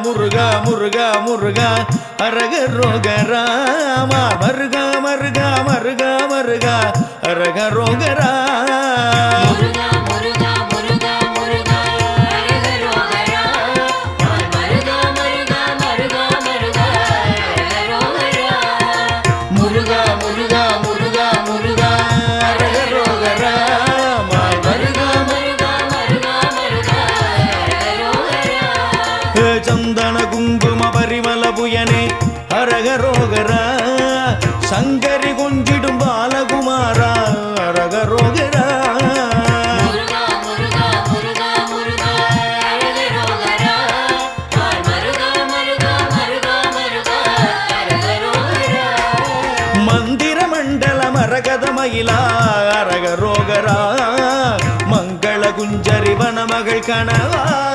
முருகா முருகா முருகா அரக ரோகராமா மருகா மருகா மருகா மருகா அரக ரோகரா முருகா முருகா முருகா முருகா ஹரஹரோஹரா மருகா மருகா மருகா மருகா ஹரஹரோஹரா முருகா முருகா முருகா முருகா அரக ரோகராமா மருகா மருகா மருகா மருகா ஹரஹரோஹரா சந்தன குங்கும பரிமள புயனே அரகரோகரா சங்கரி கொஞ்சிடும் பாலகுமாரா அரகரோகரா முருகா முருகா முருகா முருகா ஹரஹரோஹரா மருகா மருகா மருகா மருகா ஹரஹரோஹரா மந்திர மண்டல மரகத மயிலா அரகரோகரா மங்கள குஞ்சரி வனமகள் கனவா